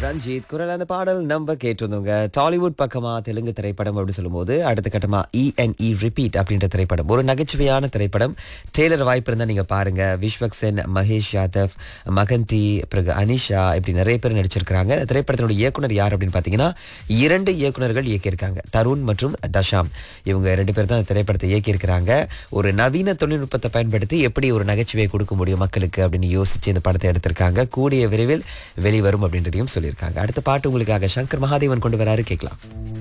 ரஞ்சித் குரல் அந்த பாடல் நம்ம கேட்டிருந்தோங்க டாலிவுட் பக்கமா தெலுங்கு திரைப்படம் அப்படின்னு சொல்லும்போது அடுத்த கட்டமா இஎன்இ ரிப்பீட் அப்படின்ற திரைப்படம் ஒரு நகைச்சுவையான திரைப்படம் டெய்லர் வாய்ப்பு இருந்தா நீங்க பாருங்க விஸ்வக் சென் மகேஷ் யாதவ் மகந்தி பிறகு அனிஷா இப்படி நிறைய பேர் நடிச்சிருக்காங்க இந்த திரைப்படத்தினுடைய இயக்குனர் யார் அப்படின்னு பாத்தீங்கன்னா இரண்டு இயக்குனர்கள் இயக்கியிருக்காங்க தருண் மற்றும் தஷாம் இவங்க ரெண்டு பேர் தான் இந்த திரைப்படத்தை இயக்கியிருக்கிறாங்க ஒரு நவீன தொழில்நுட்பத்தை பயன்படுத்தி எப்படி ஒரு நகைச்சுவையை கொடுக்க முடியும் மக்களுக்கு அப்படின்னு யோசிச்சு இந்த படத்தை எடுத்திருக்காங்க கூடிய விரைவில் வெளிவரும் அப்படின்றதையும் சொல்லியிருக்காங்க அடுத்த பாட்டு உங்களுக்காக சங்கர் மகாதேவன் கொண்டு வராரு கேட்கலாம்